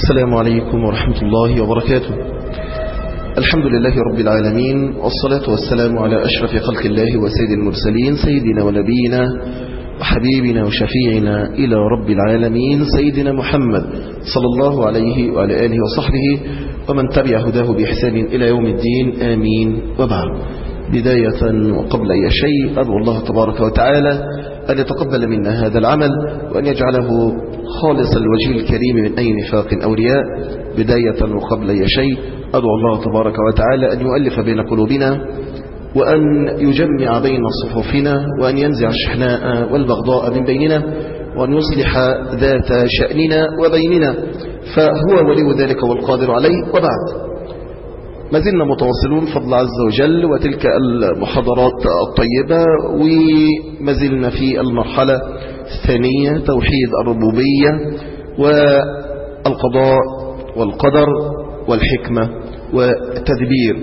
السلام عليكم ورحمة الله وبركاته الحمد لله رب العالمين والصلاة والسلام على أشرف خلق الله وسيد المرسلين سيدنا ونبينا وحبيبنا وشفيعنا إلى رب العالمين سيدنا محمد صلى الله عليه وعلى آله وصحبه ومن تبع هداه بإحسان إلى يوم الدين آمين وبعد بداية وقبل أي شيء أدعو الله تبارك وتعالى أن يتقبل منا هذا العمل وأن يجعله خالص الوجه الكريم من أي نفاق أو رياء بداية وقبل أي شيء أدعو الله تبارك وتعالى أن يؤلف بين قلوبنا وأن يجمع بين صفوفنا وأن ينزع الشحناء والبغضاء من بيننا وأن يصلح ذات شأننا وبيننا فهو ولي ذلك والقادر عليه وبعد ما زلنا متواصلون فضل عز وجل وتلك المحاضرات الطيبة وما زلنا في المرحلة الثانية توحيد الربوبية والقضاء والقدر والحكمة والتدبير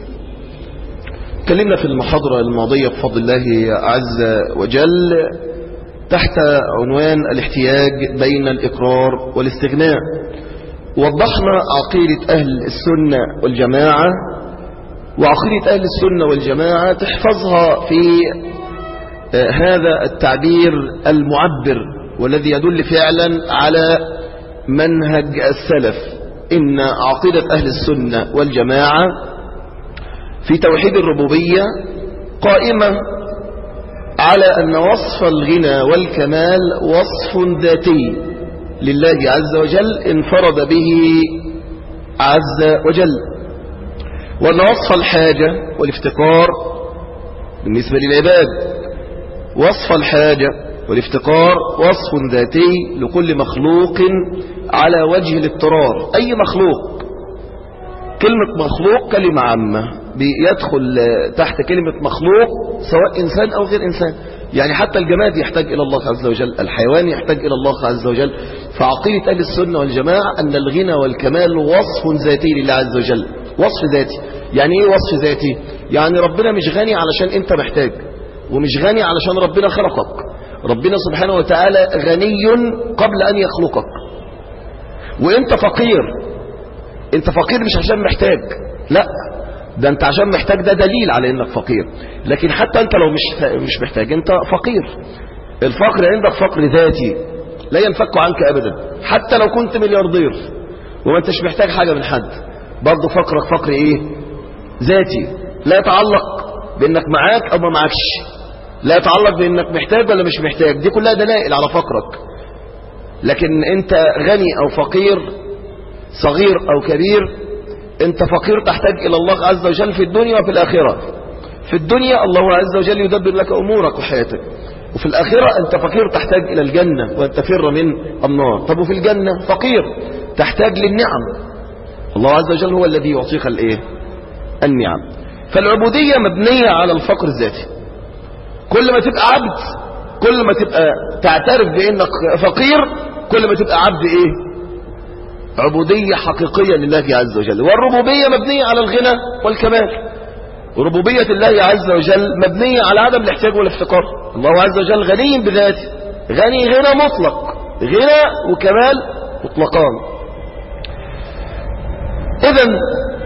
تكلمنا في المحاضرة الماضية بفضل الله عز وجل تحت عنوان الاحتياج بين الإقرار والاستغناء وضحنا عقيدة أهل السنة والجماعة وعقيدة أهل السنة والجماعة تحفظها في هذا التعبير المعبر والذي يدل فعلا على منهج السلف إن عقيدة أهل السنة والجماعة في توحيد الربوبية قائمة على أن وصف الغنى والكمال وصف ذاتي لله عز وجل انفرد به عز وجل وأن وصف الحاجة والافتقار بالنسبة للعباد وصف الحاجة والافتقار وصف ذاتي لكل مخلوق على وجه الاضطرار أي مخلوق كلمة مخلوق كلمة عامة بيدخل تحت كلمة مخلوق سواء إنسان أو غير إنسان يعني حتى الجماد يحتاج إلى الله عز وجل الحيوان يحتاج إلى الله عز وجل فعقيدة أهل السنة والجماعة أن الغنى والكمال وصف ذاتي لله عز وجل وصف ذاتي يعني إيه وصف ذاتي يعني ربنا مش غني علشان أنت محتاج ومش غني علشان ربنا خلقك ربنا سبحانه وتعالى غني قبل أن يخلقك وانت فقير انت فقير مش عشان محتاج لا ده انت عشان محتاج ده دليل على انك فقير لكن حتى انت لو مش مش محتاج انت فقير الفقر عندك فقر ذاتي لا ينفك عنك ابدا حتى لو كنت ملياردير وما انتش محتاج حاجة من حد برضه فقرك فقر ايه ذاتي لا يتعلق بانك معاك او ما معكش لا يتعلق بانك محتاج ولا مش محتاج دي كلها دلائل على فقرك لكن انت غني او فقير صغير او كبير انت فقير تحتاج الى الله عز وجل في الدنيا وفي الاخرة في الدنيا الله عز وجل يدبر لك امورك وحياتك وفي الاخرة انت فقير تحتاج الى الجنة وانت فر من النار طب وفي الجنة فقير تحتاج للنعم الله عز وجل هو الذي يعطيك الايه النعم فالعبودية مبنية على الفقر الذاتي كل ما تبقى عبد كل ما تبقى تعترف بانك فقير كل ما تبقى عبد ايه عبودية حقيقية لله عز وجل والربوبية مبنية على الغنى والكمال وربوبية الله عز وجل مبنية على عدم الاحتياج والافتقار الله عز وجل غني بذاته غني غنى مطلق غنى وكمال مطلقان اذا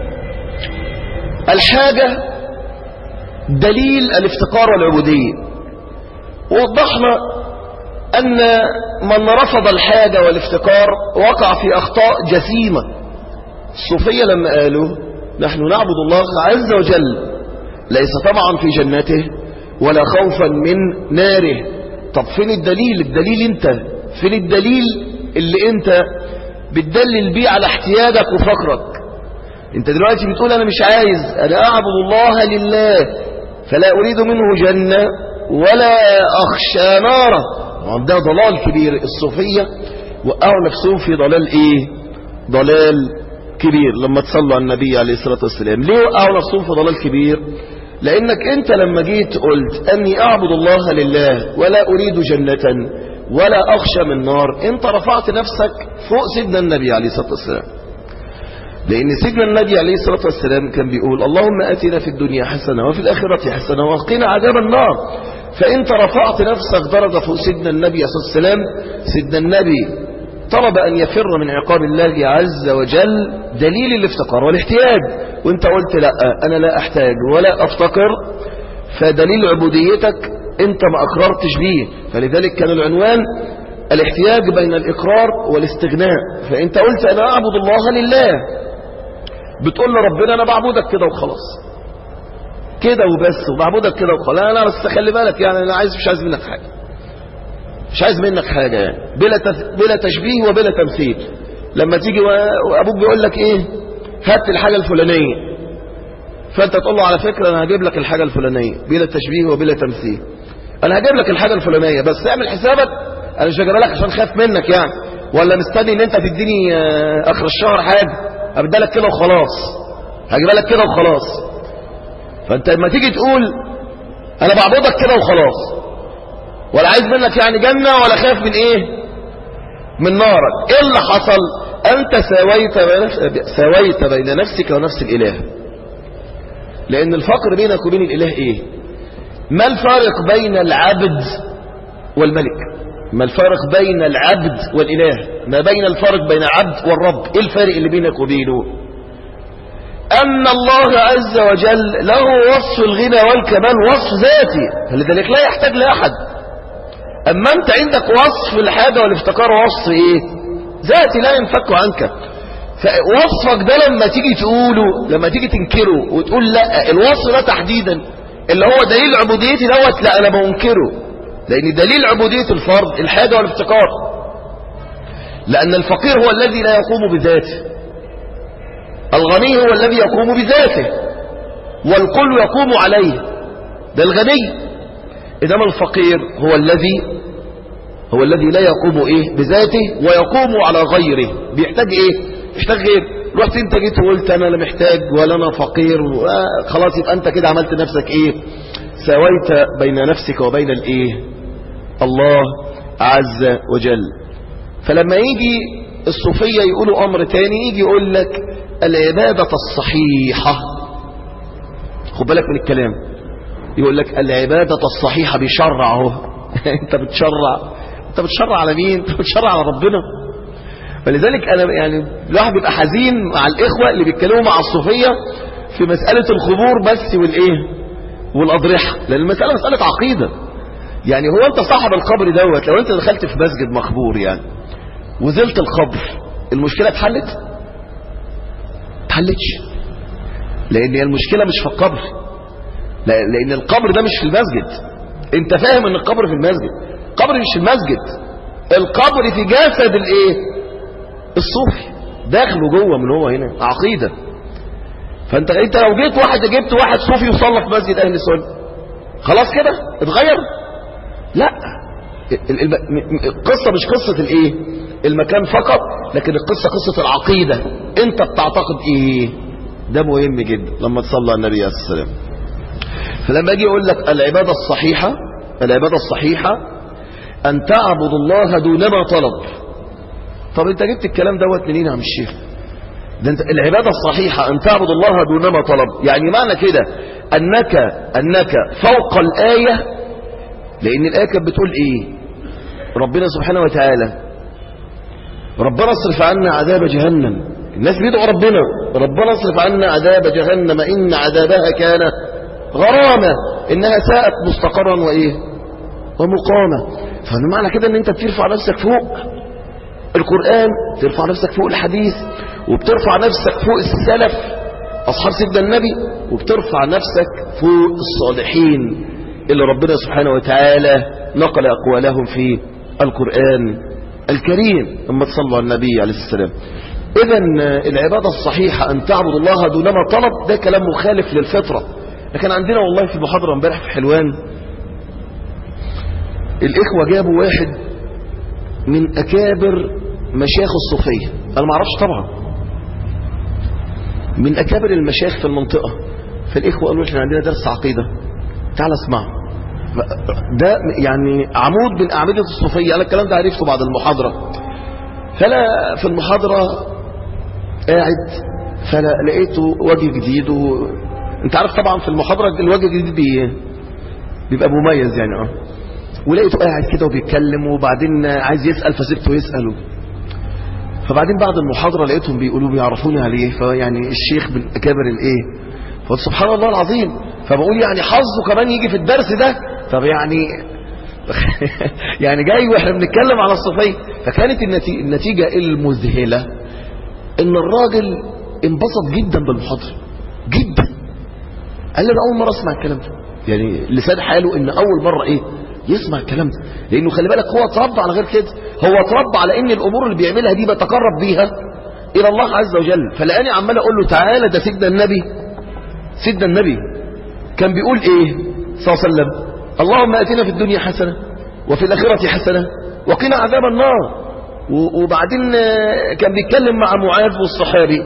الحاجة دليل الافتقار والعبودية ووضحنا أن من رفض الحاجة والافتقار وقع في أخطاء جسيمة الصوفية لما قالوا نحن نعبد الله عز وجل ليس طبعا في جنته ولا خوفا من ناره طب فين الدليل الدليل انت فين الدليل اللي انت بتدلل بيه على احتياجك وفقرك انت دلوقتي بتقول انا مش عايز انا اعبد الله لله فلا اريد منه جنة ولا اخشى ناره ده ضلال كبير الصوفية وقعوا نفسهم في ضلال ايه ضلال كبير لما تصلوا على النبي عليه الصلاة والسلام ليه وقعوا نفسهم في ضلال كبير لانك انت لما جيت قلت اني اعبد الله لله ولا اريد جنة ولا اخشى من نار انت رفعت نفسك فوق سيدنا النبي عليه الصلاة والسلام لان سيدنا النبي عليه الصلاة والسلام كان بيقول اللهم اتنا في الدنيا حسنة وفي الاخرة حسنة وقنا عذاب النار فانت رفعت نفسك درجة فوق سيدنا النبي عليه الصلاة والسلام سيدنا النبي طلب أن يفر من عقاب الله عز وجل دليل الافتقار والاحتياج وانت قلت لا أنا لا أحتاج ولا أفتقر فدليل عبوديتك انت ما أقررتش به فلذلك كان العنوان الاحتياج بين الإقرار والاستغناء فانت قلت أنا أعبد الله لله بتقول لربنا أنا بعبدك كده وخلاص كده وبس وبعبدك كده وخلاص لا لا بس خلي بالك يعني أنا عايز مش عايز منك حاجة مش عايز منك حاجة يعني بلا بلا تشبيه وبلا تمثيل لما تيجي وابوك بيقول لك ايه هات الحاجة الفلانية فانت تقول له على فكرة انا هجيب لك الحاجة الفلانية بلا تشبيه وبلا تمثيل انا هجيب لك الحاجة الفلانية بس اعمل حسابك انا مش هجيبها لك عشان خاف منك يعني ولا مستني ان انت تديني اخر الشهر حاجة ابدا لك كده وخلاص هجيبها لك كده وخلاص فانت لما تيجي تقول انا بعبدك كده وخلاص ولا عايز منك يعني جنة ولا خايف من ايه من نارك ايه اللي حصل انت ساويت بين, ساويت بين نفسك ونفس الاله لان الفقر بينك وبين الاله ايه ما الفارق بين العبد والملك ما الفارق بين العبد والاله ما بين الفارق بين العبد والرب ايه الفارق اللي بينك وبينه أن الله عز وجل له وصف الغنى والكمال وصف ذاتي فلذلك لا يحتاج لأحد أما أنت عندك وصف الحاجة والافتقار وصف إيه ذاتي لا ينفك عنك فوصفك ده لما تيجي تقوله لما تيجي تنكره وتقول لا الوصف ده تحديدا اللي هو دليل عبوديتي دوت لا أنا بنكره لأن دليل عبودية الفرد الحاجة والافتقار لأن الفقير هو الذي لا يقوم بذاته الغني هو الذي يقوم بذاته والكل يقوم عليه ده الغني إنما الفقير هو الذي هو الذي لا يقوم إيه بذاته ويقوم على غيره بيحتاج إيه يحتاج غير رحت انت جيت وقلت انا لا محتاج ولا انا فقير خلاص يبقى انت كده عملت نفسك ايه سويت بين نفسك وبين الايه الله عز وجل فلما يجي الصوفية يقولوا امر تاني يجي يقول لك العبادة الصحيحة خد بالك من الكلام يقول لك العبادة الصحيحة بيشرع اهو انت بتشرع انت بتشرع على مين انت بتشرع على ربنا فلذلك انا يعني الواحد بيبقى حزين مع الاخوة اللي بيتكلموا مع الصوفية في مسألة الخبور بس والايه والاضرحة لان المسألة مسألة عقيدة يعني هو انت صاحب القبر دوت لو انت دخلت في مسجد مخبور يعني وزلت القبر المشكلة اتحلت اتحلتش لان المشكلة مش في القبر لان القبر ده مش في المسجد انت فاهم ان القبر في المسجد القبر مش في المسجد القبر في جسد الايه الصوفي داخله جوه من هو هنا عقيدة فانت انت لو جيت واحد جبت واحد صوفي وصلى في مسجد اهل السنه خلاص كده اتغير لا القصة مش قصة الايه المكان فقط لكن القصة قصة العقيدة انت بتعتقد ايه ده مهم جدا لما تصلى على النبي عليه الصلاة والسلام فلما اجي اقول لك العبادة الصحيحة العبادة الصحيحة ان تعبد الله دونما طلب طب انت جبت الكلام دوت منين يا عم الشيخ ده انت العبادة الصحيحة ان تعبد الله دونما طلب يعني معنى كده انك انك فوق الآية لان الآية كانت بتقول ايه ربنا سبحانه وتعالى ربنا اصرف عنا عذاب جهنم الناس بيدعوا ربنا ربنا اصرف عنا عذاب جهنم ان عذابها كان غرامة انها ساءت مستقرا وايه ومقامة فانا معنى كده ان انت بترفع نفسك فوق القرآن ترفع نفسك فوق الحديث وبترفع نفسك فوق السلف أصحاب سيدنا النبي وبترفع نفسك فوق الصالحين اللي ربنا سبحانه وتعالى نقل أقوالهم في القرآن الكريم لما تصلوا على النبي عليه السلام إذا العبادة الصحيحة أن تعبد الله دونما طلب ده كلام مخالف للفطرة لكن عندنا والله في محاضرة امبارح في حلوان الإخوة جابوا واحد من أكابر مشايخ الصوفية أنا ما اعرفش طبعا من أكابر المشايخ في المنطقة فالإخوة قالوا احنا عندنا درس عقيدة تعال اسمع ده يعني عمود من أعمدة الصوفية أنا الكلام ده عرفته بعد المحاضرة فلا في المحاضرة قاعد فلا لقيته وجه جديد و... انت عارف طبعا في المحاضرة الوجه الجديد بي... بيبقى مميز يعني اه ولقيته قاعد كده وبيتكلم وبعدين عايز يسأل فسبته يسأله فبعدين بعد المحاضرة لقيتهم بيقولوا بيعرفوني عليه فيعني الشيخ بالأكابر الإيه فقلت سبحان الله العظيم فبقول يعني حظه كمان يجي في الدرس ده طب يعني يعني جاي واحنا بنتكلم على الصوفية فكانت النتيجة المذهلة ان الراجل انبسط جدا بالمحاضرة جدا قال لي انا اول مرة اسمع الكلام ده يعني لسان حاله ان اول مرة ايه يسمع الكلام ده لانه خلي بالك هو اتربى على غير كده هو اتربى على ان الامور اللي بيعملها دي بيتقرب بيها الى الله عز وجل فلقاني عمال اقول له تعالى ده سيدنا النبي سيدنا النبي كان بيقول ايه صلى الله عليه وسلم اللهم اتنا في الدنيا حسنه وفي الاخره حسنه وقنا عذاب النار وبعدين كان بيتكلم مع معاذ والصحابي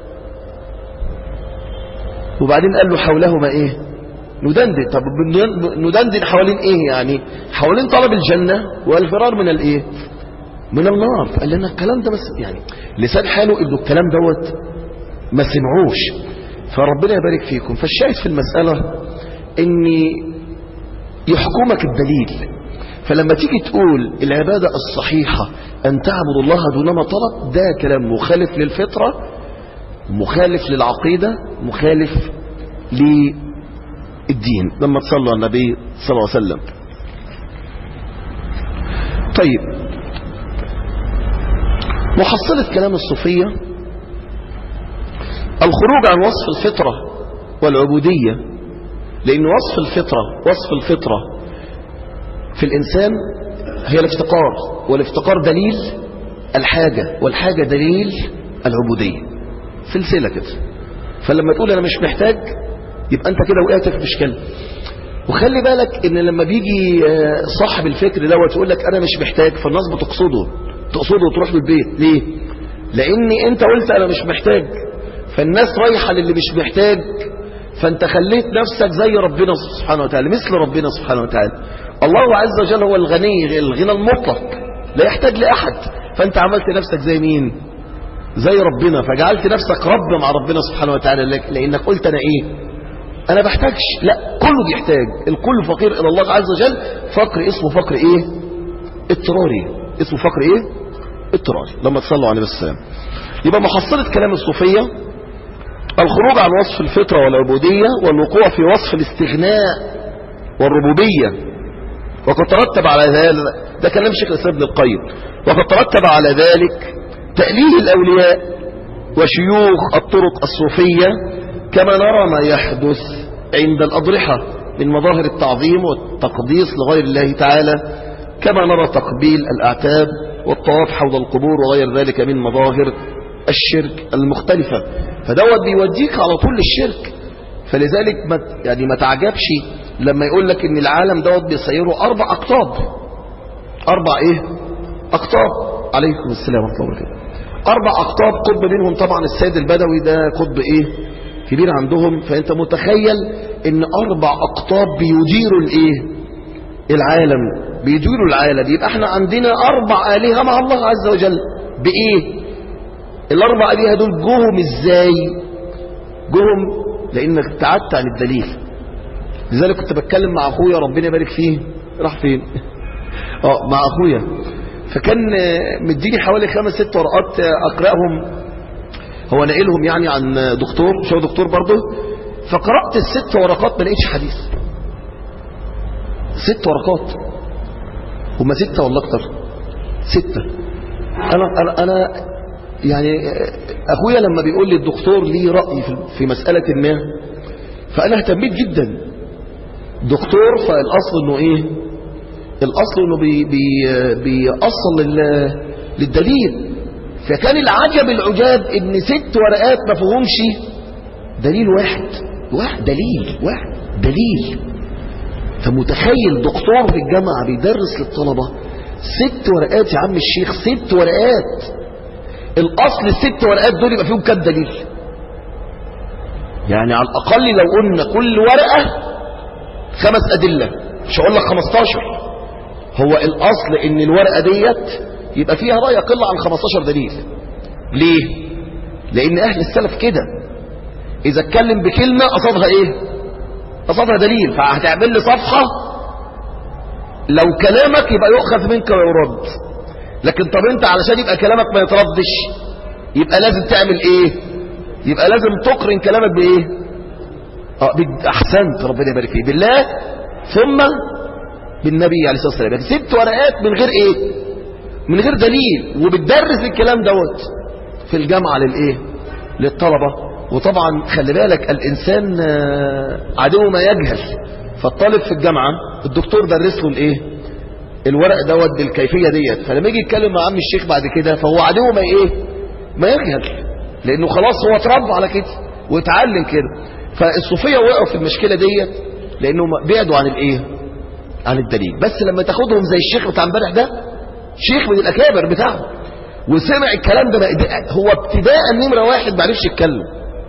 وبعدين قال له حولهما ايه ندندن طب ندندن حوالين ايه يعني حوالين طلب الجنة والفرار من الايه من النار فقال لنا الكلام ده بس يعني لسان حاله انه الكلام دوت ما سمعوش فربنا يبارك فيكم فالشاهد في المسألة ان يحكمك الدليل فلما تيجي تقول العبادة الصحيحة أن تعبد الله دون ما طلب ده كلام مخالف للفطرة مخالف للعقيدة مخالف للدين لما تصلى النبي صلى الله عليه وسلم طيب محصلة كلام الصوفية الخروج عن وصف الفطرة والعبودية لأن وصف الفطرة وصف الفطرة في الإنسان هي الافتقار والافتقار دليل الحاجة والحاجة دليل العبودية سلسلة كده فلما تقول أنا مش محتاج يبقى أنت كده وقعت في مشكلة وخلي بالك ان لما بيجي صاحب الفكر دوت يقول لك انا مش محتاج فالناس بتقصده تقصده وتروح له البيت ليه لان انت قلت انا مش محتاج فالناس رايحه للي مش محتاج فانت خليت نفسك زي ربنا سبحانه وتعالى مثل ربنا سبحانه وتعالى الله عز وجل هو الغني الغنى المطلق لا يحتاج لأحد فانت عملت نفسك زي مين زي ربنا فجعلت نفسك رب مع ربنا سبحانه وتعالى لانك قلت انا ايه انا بحتاجش لا كله بيحتاج الكل فقير الى الله عز وجل فقر اسمه فقر ايه اضطراري اسمه فقر ايه اضطراري لما تصلوا عليه السلام يبقى محصلة كلام الصوفية الخروج عن وصف الفطرة والعبودية والوقوع في وصف الاستغناء والربوبية وقد ترتب على ذلك ده كلام شيخ الاسلام ابن القيم وقد ترتب على ذلك تأليه الأولياء وشيوخ الطرق الصوفية كما نرى ما يحدث عند الأضرحة من مظاهر التعظيم والتقديس لغير الله تعالى كما نرى تقبيل الأعتاب والطواف حول القبور وغير ذلك من مظاهر الشرك المختلفة فدوت بيوديك على طول للشرك فلذلك ما يعني ما تعجبش لما يقول لك ان العالم دوت بيسيره اربع اقطاب اربع ايه اقطاب عليكم السلام ورحمه الله وبركاته اربع اقطاب قطب منهم طبعا السيد البدوي ده قطب ايه كبير عندهم فانت متخيل ان اربع اقطاب بيديروا الايه العالم بيديروا العالم يبقى احنا عندنا اربع الهه مع الله عز وجل بايه الاربع الهه دول جوهم ازاي جوهم لانك ابتعدت عن الدليل لذلك كنت بتكلم مع اخويا ربنا يبارك فيه راح فين اه مع اخويا فكان مديني حوالي خمس ست ورقات اقراهم هو ناقلهم يعني عن دكتور مش هو دكتور برضه فقرات الست ورقات ما لقيتش حديث ست ورقات هما ستة ولا اكتر ستة انا انا انا يعني اخويا لما بيقول لي الدكتور ليه رأي في مسألة ما فانا اهتميت جدا دكتور فالاصل انه ايه الاصل انه بي بي بيأصل للدليل فكان العجب العجاب ان ست ورقات ما فيهمش دليل واحد واحد دليل واحد دليل فمتخيل دكتور في الجامعة بيدرس للطلبة ست ورقات يا عم الشيخ ست ورقات الاصل الست ورقات دول يبقى فيهم كام دليل يعني على الاقل لو قلنا كل ورقة خمس ادلة مش هقول لك 15 هو الاصل ان الورقة ديت يبقى فيها لا يقل عن 15 دليل ليه لان اهل السلف كده اذا اتكلم بكلمة قصدها ايه قصدها دليل فهتعمل لي صفحة لو كلامك يبقى يؤخذ منك ويرد لكن طب انت علشان يبقى كلامك ما يتردش يبقى لازم تعمل ايه يبقى لازم تقرن كلامك بايه اه بد- احسنت ربنا يبارك فيك بالله ثم بالنبي عليه الصلاه والسلام يعني ست ورقات من غير ايه من غير دليل وبتدرس الكلام دوت في الجامعه للايه للطلبه وطبعا خلي بالك الانسان آه، عدو ما يجهل فالطالب في الجامعه الدكتور درس له الايه الورق دوت بالكيفيه ديت فلما يجي يتكلم مع عم الشيخ بعد كده فهو عدو ما ايه ما يجهل لانه خلاص هو اتربى على كده واتعلم كده فالصوفيه وقعوا في المشكله ديت لانهم بعدوا عن الايه عن الدليل بس لما تاخدهم زي الشيخ بتاع امبارح ده شيخ من الاكابر بتاعه وسمع الكلام ده بقى- هو ابتداء نمره واحد ما عرفش يتكلم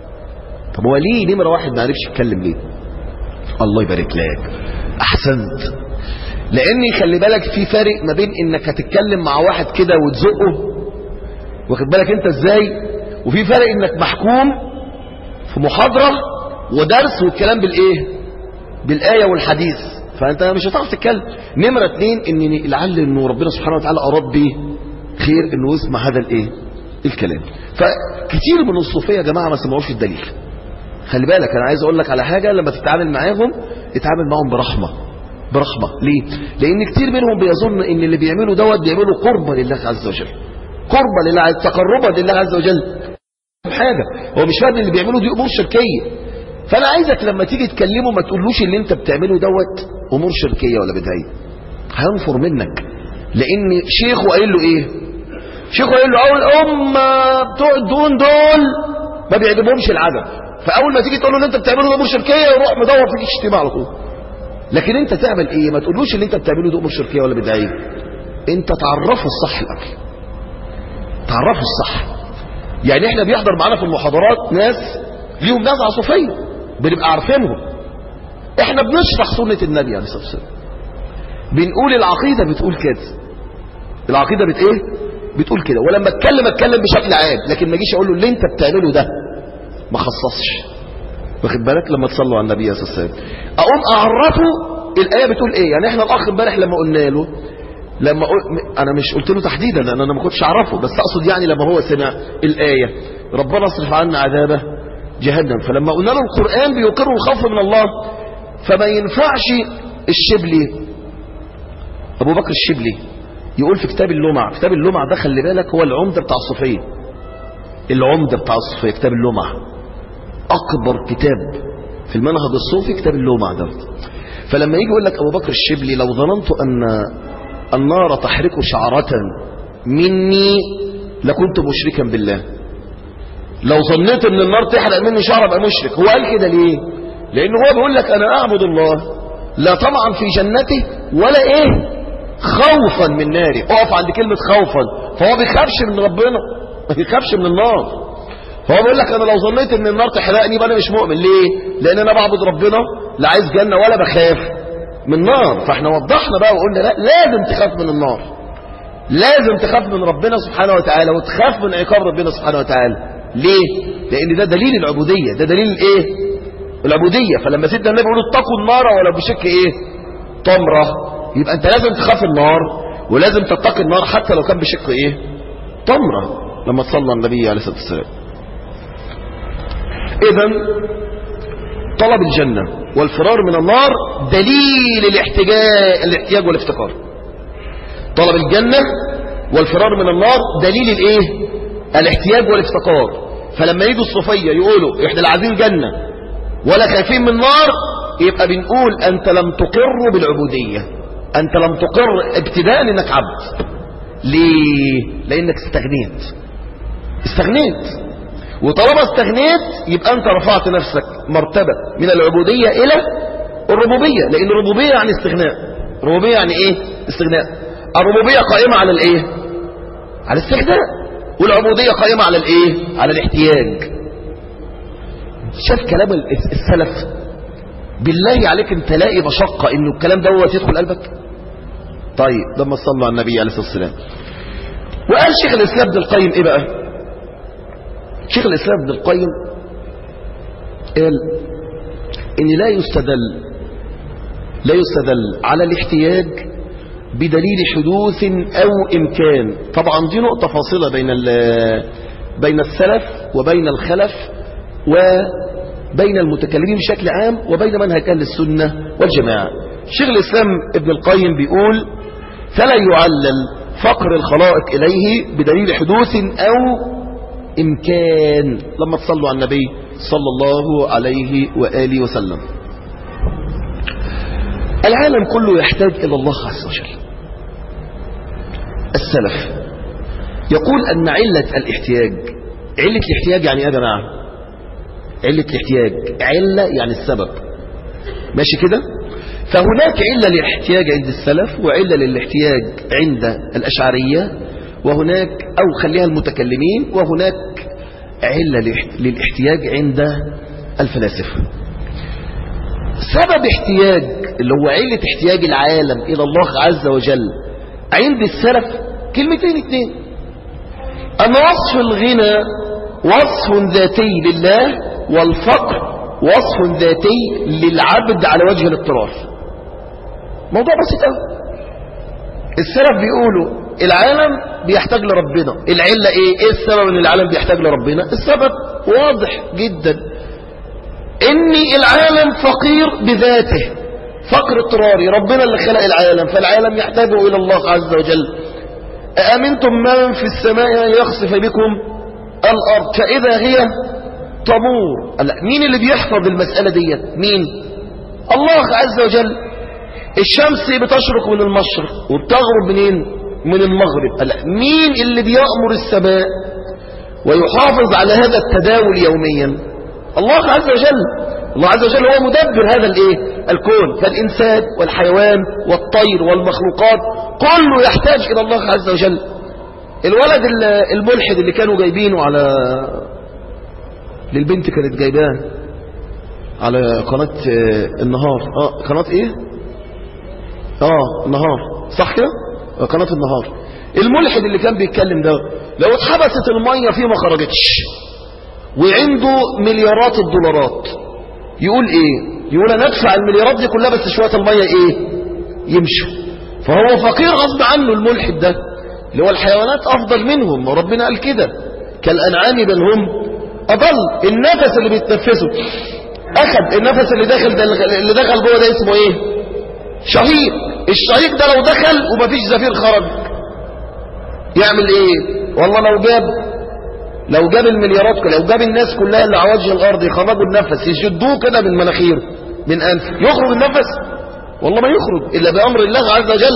طب هو ليه نمره واحد ما عرفش يتكلم ليه الله يبارك لك احسنت لاني خلي بالك في فارق ما بين انك هتتكلم مع واحد كده وتزقه واخد بالك انت ازاي وفي فرق انك محكوم في محاضرة ودرس والكلام بالايه بالايه والحديث فانت مش هتعرف تتكلم نمرة اتنين ان لعل انه ربنا سبحانه وتعالى اراد بيه خير انه يسمع هذا الايه الكلام فكتير من الصوفيه يا جماعه ما سمعوش الدليل خلي بالك انا عايز اقول لك على حاجه لما تتعامل معاهم اتعامل معاهم برحمه برحمه ليه لان كتير منهم بيظن ان اللي بيعملوا دوت بيعملوا قربة لله عز وجل قربة لله عز تقربا لله عز وجل حاجه هو مش فاهم اللي بيعمله دي امور شركيه فانا عايزك لما تيجي تكلمه ما تقولوش اللي انت بتعمله دوت امور شركيه ولا بدعيه هينفر منك لان شيخه قايل له ايه شيخه قايل له اول امه بتوع الدون دول ما بيعجبهمش العدم فاول ما تيجي تقول له اللي انت بتعمله ده امور شركيه يروح مدور فيك الشتيمه على طول لكن انت تعمل ايه ما تقولوش اللي انت بتعمله ده امور شركيه ولا بدعيه انت تعرفه الصح الاول تعرفه الصح يعني احنا بيحضر معانا في المحاضرات ناس ليهم نزعه صوفيه بنبقى عارفينهم احنا بنشرح سنه النبي عليه الصلاه والسلام بنقول العقيده بتقول كده العقيده بت ايه بتقول كده ولما اتكلم اتكلم بشكل عام لكن ما اجيش اقول له اللي انت بتعمله ده ما خصصش واخد بالك لما تصلوا على النبي صلى الله عليه وسلم اقوم اعرفه الايه بتقول ايه يعني احنا الاخ امبارح لما قلنا له لما قل... انا مش قلت له تحديدا لان انا ما كنتش اعرفه بس اقصد يعني لما هو سمع الايه ربنا اصرف عنا عذابه جهنم فلما قلنا له القران بيقر الخوف من الله فما ينفعش الشبلي ابو بكر الشبلي يقول في كتاب اللمع كتاب اللمع ده خلي بالك هو العمده بتاع الصوفيه العمده بتاع الصوفيه كتاب اللمع اكبر كتاب في المنهج الصوفي كتاب اللمع ده فلما يجي يقول لك ابو بكر الشبلي لو ظننت ان النار تحرق شعرة مني لكنت مشركا بالله لو ظنيت ان النار تحرق مني شعر ابقى مشرك هو قال كده ليه لان هو بيقول لك انا اعبد الله لا طمعا في جنته ولا ايه خوفا من ناري اقف عند كلمة خوفا فهو بيخافش من ربنا ما بيخافش من النار فهو بيقول لك انا لو ظنيت ان النار تحرقني يبقى انا مش مؤمن ليه لان انا بعبد ربنا لا عايز جنة ولا بخاف من النار فاحنا وضحنا بقى وقلنا لا لازم تخاف من النار لازم تخاف من ربنا سبحانه وتعالى وتخاف من عقاب ربنا سبحانه وتعالى ليه لان ده دليل العبودية ده دليل الايه العبودية فلما سيدنا النبي يقول اتقوا النار ولا بشك ايه تمرة يبقى انت لازم تخاف النار ولازم تتقي النار حتى لو كان بشق ايه تمرة لما تصلى النبي عليه الصلاة والسلام اذا طلب الجنة والفرار من النار دليل الاحتجاج الاحتياج والافتقار طلب الجنة والفرار من النار دليل الايه الاحتياج والافتقار فلما يجوا الصوفية يقولوا احنا لا عايزين جنة ولا خايفين من النار يبقى بنقول انت لم تقر بالعبودية انت لم تقر ابتداء انك عبد ليه لانك استغنيت استغنيت وطالما استغنيت يبقى انت رفعت نفسك مرتبة من العبودية الى الربوبية لان الربوبية يعني استغناء الربوبية يعني ايه استغناء الربوبية قائمة على الايه على الاستغناء والعبودية قائمة على الايه على الاحتياج شاف كلام السلف بالله عليك انت لاقي مشقة انه الكلام ده هو يدخل قلبك طيب لما صلوا على النبي عليه الصلاة والسلام وقال شيخ الاسلام ابن القيم ايه بقى شيخ الاسلام ابن القيم قال ان لا يستدل لا يستدل على الاحتياج بدليل حدوث أو إمكان طبعا دي نقطة فاصلة بين بين السلف وبين الخلف وبين المتكلمين بشكل عام وبين منهج أهل السنة والجماعة شيخ الإسلام ابن القيم بيقول فلا يعلل فقر الخلائق إليه بدليل حدوث أو إمكان لما تصلوا على النبي صلى الله عليه وآله وسلم العالم كله يحتاج إلى الله عز وجل السلف يقول أن علة الاحتياج علة الاحتياج يعني ايه يا جماعة علة الاحتياج علة يعني السبب ماشي كده فهناك علة للاحتياج عند السلف وعلة للاحتياج عند الأشعرية وهناك أو خليها المتكلمين وهناك علة للاحتياج عند الفلاسفة سبب احتياج اللي هو علة احتياج العالم إلى الله عز وجل عند السلف كلمتين اتنين أن وصف الغنى وصف ذاتي لله والفقر وصف ذاتي للعبد على وجه الاضطرار موضوع بسيط قوي السلف بيقولوا العالم بيحتاج لربنا العلة ايه ايه السبب ان العالم بيحتاج لربنا السبب واضح جدا ان العالم فقير بذاته فقر اضطراري ربنا اللي خلق العالم فالعالم يحتاج الى الله عز وجل أأمنتم من في السماء أن يخصف بكم الأرض فإذا هي تمور مين اللي بيحفظ المسألة ديت مين الله عز وجل الشمس بتشرق من المشرق وبتغرب منين من المغرب مين اللي بيأمر السماء ويحافظ على هذا التداول يوميا الله عز وجل الله عز وجل هو مدبر هذا الايه الكون فالإنسان والحيوان والطير والمخلوقات كله يحتاج إلى الله عز وجل الولد الملحد اللي كانوا جايبينه على للبنت كانت جايباه على قناة النهار اه قناة ايه اه النهار صح كده قناة النهار الملحد اللي كان بيتكلم ده لو اتحبست المية فيه ما خرجتش وعنده مليارات الدولارات يقول ايه يقول انا ادفع المليارات دي كلها بس شوية المية ايه يمشوا فهو فقير غصب عنه الملحد ده اللي هو الحيوانات افضل منهم وربنا قال كده كالانعام بل هم اضل النفس اللي بيتنفسه اخد النفس اللي داخل ده اللي دخل جوه ده اسمه ايه شهيق الشهيق ده لو دخل ومفيش زفير خرج يعمل ايه والله لو جاب لو جاب المليارات كلها لو جاب الناس كلها اللي على وجه الارض يخرجوا النفس يشدوه كده من مناخيره من انف يخرج النفس والله ما يخرج الا بامر الله عز وجل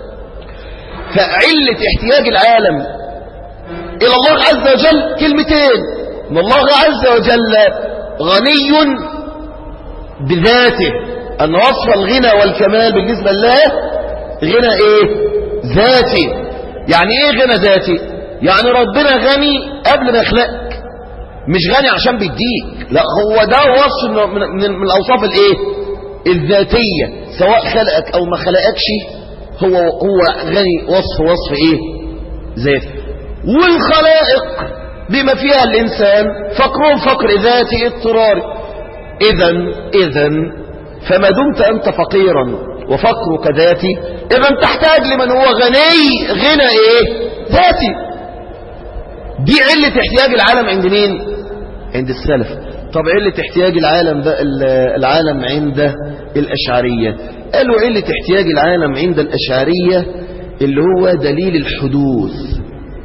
فعله احتياج العالم الى الله عز وجل كلمتين ان الله عز وجل غني بذاته ان وصف الغنى والكمال بالنسبه لله غنى ايه ذاتي يعني ايه غنى ذاتي يعني ربنا غني قبل ما يخلقك مش غني عشان بيديك لا هو ده وصف من, من, من الاوصاف الايه الذاتيه سواء خلقك او ما خلقكش هو هو غني وصف وصف ايه ذاتي والخلائق بما فيها الانسان فقرهم فقر ذاتي اضطراري اذا اذا فما دمت انت فقيرا وفقرك ذاتي اذا تحتاج لمن هو غني غنى ايه ذاتي دي علة احتياج العالم عند مين عند السلف طب علة احتياج العالم ده العالم عند الأشعرية قالوا علة احتياج العالم عند الأشعرية اللي هو دليل الحدوث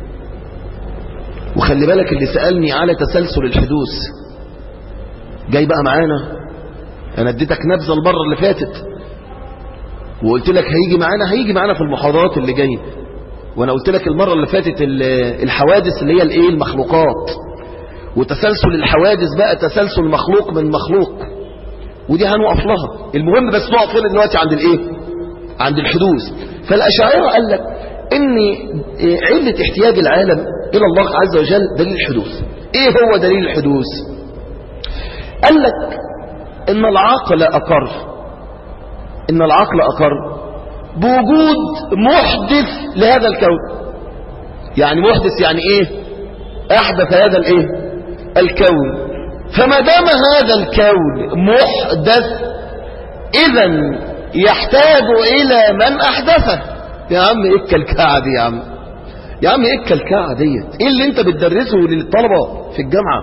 وخلي بالك اللي سألني على تسلسل الحدوث جاي بقى معانا انا اديتك نبذة المرة اللي فاتت وقلت لك هيجي معانا هيجي معانا في المحاضرات اللي جايه وانا قلت لك المرة اللي فاتت الحوادث اللي هي الايه المخلوقات وتسلسل الحوادث بقى تسلسل مخلوق من مخلوق ودي هنقف لها المهم بس نقف هنا دلوقتي عند الايه عند الحدوث فالاشاعره قال لك ان علة احتياج العالم الى الله عز وجل دليل الحدوث ايه هو دليل الحدوث قال لك ان العقل اقر ان العقل اقر بوجود محدث لهذا الكون يعني محدث يعني ايه احدث هذا الايه الكون فما دام هذا الكون محدث اذا يحتاج الى من احدثه يا عم ايه الكلكعه دي يا عم يا عم ايه الكلكعه ديت ايه اللي انت بتدرسه للطلبه في الجامعه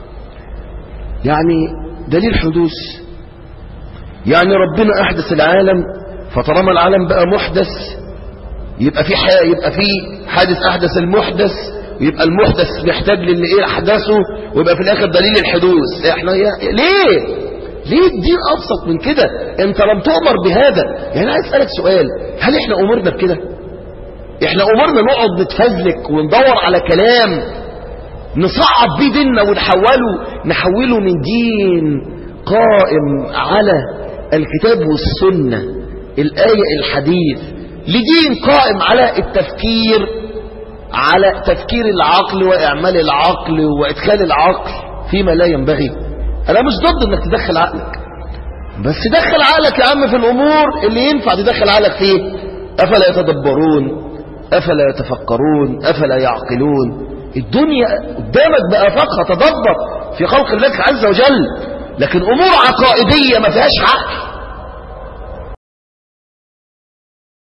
يعني دليل حدوث يعني ربنا احدث العالم فطالما العالم بقى محدث يبقى في حي... يبقى في حادث احدث المحدث ويبقى المحدث محتاج للي ايه احدثه ويبقى في الاخر دليل الحدوث احنا يا... ليه ليه الدين ابسط من كده انت لم تؤمر بهذا يعني عايز اسالك سؤال هل احنا امرنا بكده احنا امرنا نقعد نتفزلك وندور على كلام نصعب بيه ديننا ونحوله نحوله من دين قائم على الكتاب والسنة الآية الحديث لدين قائم على التفكير على تفكير العقل وإعمال العقل وإدخال العقل فيما لا ينبغي أنا مش ضد أنك تدخل عقلك بس دخل عقلك يا عم في الأمور اللي ينفع تدخل عقلك فيه أفلا يتدبرون أفلا يتفكرون أفلا يعقلون الدنيا قدامك بآفاقها تدبر في خلق الله عز وجل لكن أمور عقائدية ما فيهاش عقل